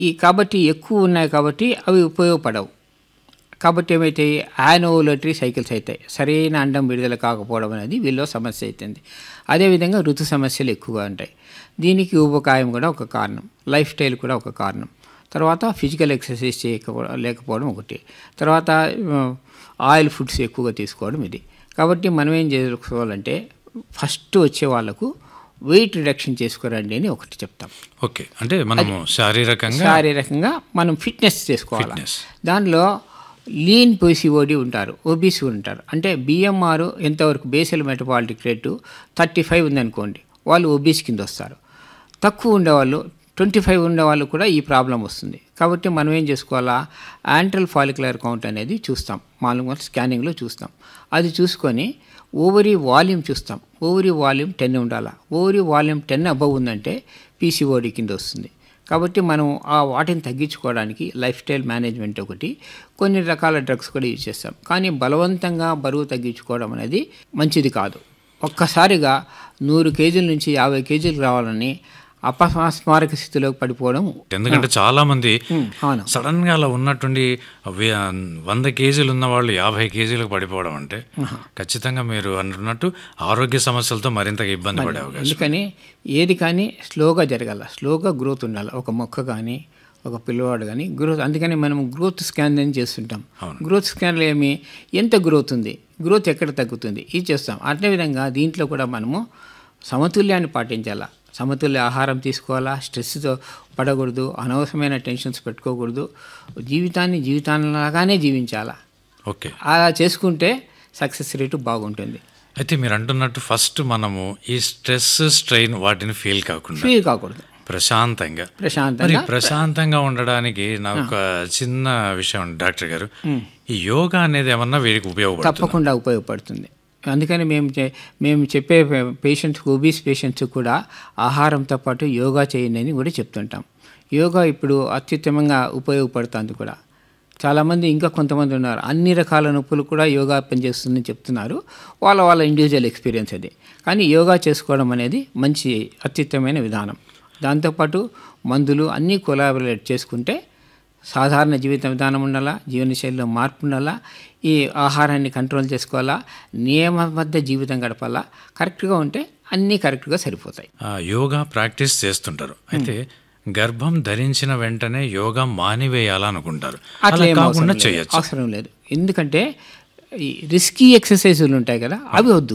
ఈ కాబట్టి ఎక్కువ ఉన్నాయి కాబట్టి అవి ఉపయోగపడవు కాబట్టి ఏమైతాయి యానోవులటరీ సైకిల్స్ అవుతాయి సరైన అండం విడుదల కాకపోవడం అనేది వీళ్ళలో సమస్య అవుతుంది అదేవిధంగా ఋతు సమస్యలు ఎక్కువగా ఉంటాయి దీనికి ఊబకాయం కూడా ఒక కారణం లైఫ్ స్టైల్ కూడా ఒక కారణం తర్వాత ఫిజికల్ ఎక్సర్సైజ్ చేయకపోవడం లేకపోవడం ఒకటి తర్వాత ఆ, ఆయిల్ ఫుడ్స్ ఎక్కువగా తీసుకోవడం ఇది కాబట్టి మనం ఏం చేసుకోవాలంటే ఫస్ట్ వచ్చే వాళ్ళకు వెయిట్ రిడక్షన్ చేసుకోరండి అని ఒకటి చెప్తాం ఓకే అంటే మనము శారీరకంగా శారీరకంగా మనం ఫిట్నెస్ చేసుకోవాలి Fitness. దానిలో లీన్ పీసీఓడి ఉంటారు ఓబీసీ ఉంటారు అంటే బిఎంఆర్ ఎంతవరకు basal metabolic rate thirty five ఉందనుకోండి వాళ్ళు ఓబీసీ కింద వస్తారు తక్కువ ఉండేవాళ్ళు ట్వంటీ ఫైవ్ ఉండేవాళ్ళు కూడా ఈ ప్రాబ్లం వస్తుంది కాబట్టి మనం ఏం చేసుకోవాలా యాంట్రల్ ఫాలిక్యులర్ కౌంట్ అనేది చూస్తాం మామూలుగా స్కానింగ్లో చూస్తాం అది చూసుకొని ఓవరీ వాల్యూమ్ చూస్తాం ఓవరీ వాల్యూమ్ టెన్ ఉండాలా ఓవరీ వాల్యూమ్ టెన్ అబవ్ ఉందంటే పీసీఓడి కింద వస్తుంది కాబట్టి మనం ఆ వాటిని తగ్గించుకోవడానికి లైఫ్ స్టైల్ మేనేజ్మెంట్ ఒకటి కొన్ని రకాల డ్రగ్స్ కూడా యూజ్ చేస్తాం కానీ బలవంతంగా బరువు తగ్గించుకోవడం అనేది మంచిది కాదు ఒక్కసారిగా నూరు కేజీల నుంచి యాభై కేజీలు రావాలని అపస్మారక స్థితిలోకి పడిపోవడం ఎందుకంటే చాలా మంది అవును సడన్ గా అలా ఉన్నట్టుండి వి- వంద కేజీలు ఉన్న వాళ్ళు యాభై కేజీలకు పడిపోవడం అంటే ఖచ్చితంగా మీరు అంటున్నట్టు ఆరోగ్య సమస్యలతో మరింతగా ఇబ్బంది పడే అవకాశం అందుకని ఏది కానీ స్లోగా జరగాల స్లోగా గ్రోత్ ఉండాలి ఒక మొక్క కానీ ఒక పిల్లవాడు కానీ గ్రోత్ అందుకని మనం గ్రోత్ స్కాన్ అని చేస్తుంటాం గ్రోత్ స్కాన్లో ఏమి ఎంత గ్రోత్ ఉంది గ్రోత్ ఎక్కడ తగ్గుతుంది ఇది చేస్తాం అదే విధంగా దీంట్లో కూడా మనము సమతుల్యాన్ని పాటించాలా సమతుల్య ఆహారం తీసుకోవాలా స్ట్రెస్తో పడకూడదు అనవసరమైన టెన్షన్స్ పెట్టుకోకూడదు జీవితాన్ని జీవితాలలాగానే జీవించాలా ఓకే అలా చేసుకుంటే సక్సెస్ రేటు బాగుంటుంది అయితే మీరు అంటున్నట్టు ఫస్ట్ మనము ఈ స్ట్రెస్ స్ట్రెయిన్ వాటిని ఫీల్ కాకుండా ఫీల్ కాకూడదు ప్రశాంతంగా మరి ప్రశాంతంగా ప్రశాంతంగా ఉండడానికి నాకు ఒక చిన్న విషయం ఉంది డాక్టర్ గారు ఈ యోగా అనేది ఏమన్నా వీరికి ఉపయోగపడుతుంది తప్పకుండా ఉపయోగపడుతుంది అందుకని మేము చె- మేము చెప్పే పేషెంట్స్ ఓబీస్ పేషెంట్స్ కూడా ఆహారంతో పాటు యోగా చేయండి అని కూడా చెప్తుంటాం యోగా ఇప్పుడు అత్యుత్తమంగా ఉపయోగపడుతుంది కూడా చాలామంది ఇంకా కొంతమంది ఉన్నారు అన్ని రకాల నొప్పులు కూడా యోగా పనిచేస్తుందని చెప్తున్నారు వాళ్ళ వాళ్ళ ఇండివిజువల్ ఎక్స్పీరియన్స్ అది కానీ యోగా చేసుకోవడం అనేది మంచి అత్యుత్తమైన విధానం దాంతోపాటు మందులు అన్నీ కొలాబరేట్ చేసుకుంటే సాధారణ జీవిత విధానం ఉండాలా జీవనశైలిలో మార్పు ఉండాలా ఈ ఆహారాన్ని కంట్రోల్ చేసుకోవాలా నియమబద్ధ జీవితం గడపాలా కరెక్ట్గా ఉంటే అన్నీ కరెక్ట్గా సరిపోతాయి ఆ, యోగా ప్రాక్టీస్ చేస్తుంటారు అయితే గర్భం ధరించిన వెంటనే యోగా మానివేయాలనుకుంటారు అట్లా అలా ఏం అవసరం కాకుండా లేదు. చేయొచ్చు అవసరం లేదు ఎందుకంటే ఈ రిస్కీ ఎక్సర్సైజులు ఉంటాయి కదా అవి వద్దు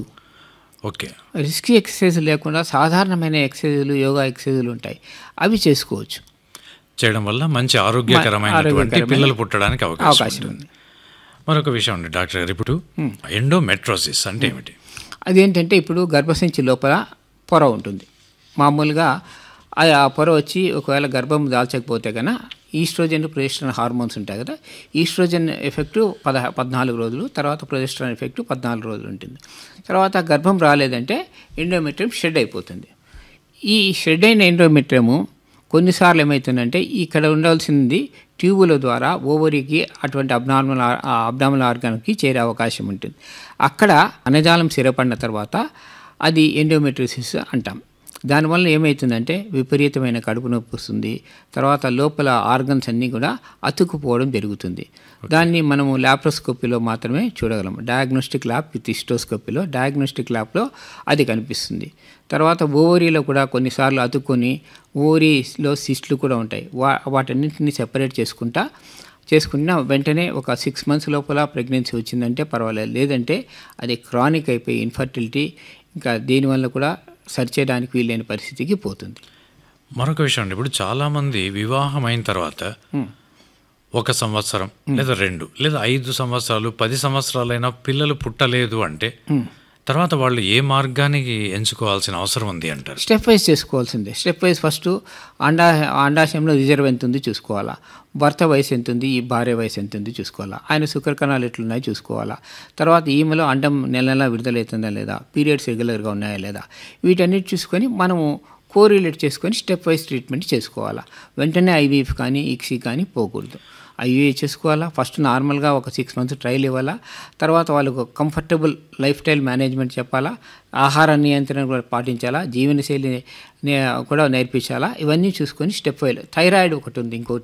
ఓకే రిస్కీ ఎక్సర్సైజ్ లేకుండా సాధారణమైన ఎక్సర్సైజులు యోగా ఎక్సర్సైజులు ఉంటాయి అవి చేసుకోవచ్చు చేయడం వల్ల మంచి ఆరోగ్యకరమైనటువంటి ఆరోగ్యకరమైన పిల్లలు పుట్టడానికి అవకాశం అవకాశం ఉంటుంది ఉంది మరొక విషయం అండి డాక్టర్ గారు ఇప్పుడు ఎండోమెట్రోసిస్ అంటే ఏమిటి అదేంటంటే ఇప్పుడు గర్భసంచి లోపల పొర ఉంటుంది మామూలుగా ఆ ఆ పొర వచ్చి ఒకవేళ గర్భం దాల్చకపోతే కనుక ఈస్ట్రోజన్ ప్రొజెస్ట్రాన్ హార్మోన్స్ ఉంటాయి కదా ఈస్ట్రోజన్ ఎఫెక్ట్ పద పద్నాలుగు రోజులు తర్వాత ప్రొజెస్ట్రాన్ ఎఫెక్ట్ పద్నాలుగు రోజులు ఉంటుంది తర్వాత గర్భం రాలేదంటే ఎండోమెట్రియం షెడ్ అయిపోతుంది ఈ షెడ్ అయిన ఎండోమెట్రియము కొన్నిసార్లు ఏమవుతుందంటే ఇక్కడ ఉండాల్సింది ట్యూబుల ద్వారా ఓవరీకి అటువంటి అబ్నార్మల్ అబ్నార్మల్ ఆర్గాన్కి చేరే అవకాశం ఉంటుంది అక్కడ అనజాలం స్థిరపడిన తర్వాత అది ఎండోమెట్రిసిస్ అంటాం దానివల్ల ఏమవుతుందంటే విపరీతమైన కడుపు నొప్పి వస్తుంది తర్వాత లోపల ఆర్గన్స్ అన్నీ కూడా అతుక్కుపోవడం జరుగుతుంది దాన్ని మనము ల్యాప్రోస్కోపీలో మాత్రమే చూడగలం డయాగ్నోస్టిక్ ల్యాబ్ విత్ హిస్టోస్కోపీలో డయాగ్నోస్టిక్ ల్యాబ్లో అది కనిపిస్తుంది తర్వాత ఓవరీలో కూడా కొన్నిసార్లు అతుక్కొని ఓవరీలో సిస్ట్లు కూడా ఉంటాయి వా వాటన్నింటిని సెపరేట్ చేసుకుంటా చేసుకున్న వెంటనే ఒక సిక్స్ మంత్స్ లోపల ప్రెగ్నెన్సీ వచ్చిందంటే పర్వాలేదు లేదంటే అది క్రానిక్ అయిపోయి ఇన్ఫర్టిలిటీ ఇంకా దీనివల్ల కూడా సరి చేయడానికి వీలైన పరిస్థితికి పోతుంది మరొక విషయం అండి ఇప్పుడు చాలా మంది వివాహం అయిన తర్వాత ఒక సంవత్సరం లేదా రెండు లేదా ఐదు సంవత్సరాలు పది సంవత్సరాలైనా పిల్లలు పుట్టలేదు అంటే తర్వాత వాళ్ళు ఏ మార్గానికి ఎంచుకోవాల్సిన అవసరం ఉంది అంటారు స్టెప్ వైజ్ చేసుకోవాల్సిందే స్టెప్ వైజ్ ఫస్ట్ అండా అండాశయంలో రిజర్వ్ ఎంత ఉంది చూసుకోవాలా భర్త వయసు ఎంత ఉంది ఈ భార్య వయసు ఎంత ఉంది చూసుకోవాలా ఆయన శుక్రకణాలు ఎట్లున్నాయో చూసుకోవాలా తర్వాత ఈమెలో అండం నెల నెల విడుదలవుతుందా లేదా పీరియడ్స్ రెగ్యులర్గా ఉన్నాయా లేదా వీటన్నిటి చూసుకొని మనము కోరిలేట్ చేసుకొని స్టెప్ వైజ్ ట్రీట్మెంట్ చేసుకోవాలా వెంటనే ఐవీఎఫ్ కానీ ఇక్సీ కానీ పోకూడదు ఐయుఏ చేసుకోవాలా ఫస్ట్ నార్మల్గా ఒక సిక్స్ మంత్స్ ట్రయల్ ఇవ్వాలా తర్వాత వాళ్ళకు కంఫర్టబుల్ లైఫ్ స్టైల్ మేనేజ్మెంట్ చెప్పాలా ఆహార నియంత్రణ కూడా పాటించాలా జీవనశైలి నే- కూడా నేర్పించాలా ఇవన్నీ చూసుకొని స్టెప్ వైల్ థైరాయిడ్ ఒకటి ఉంది ఇంకోటి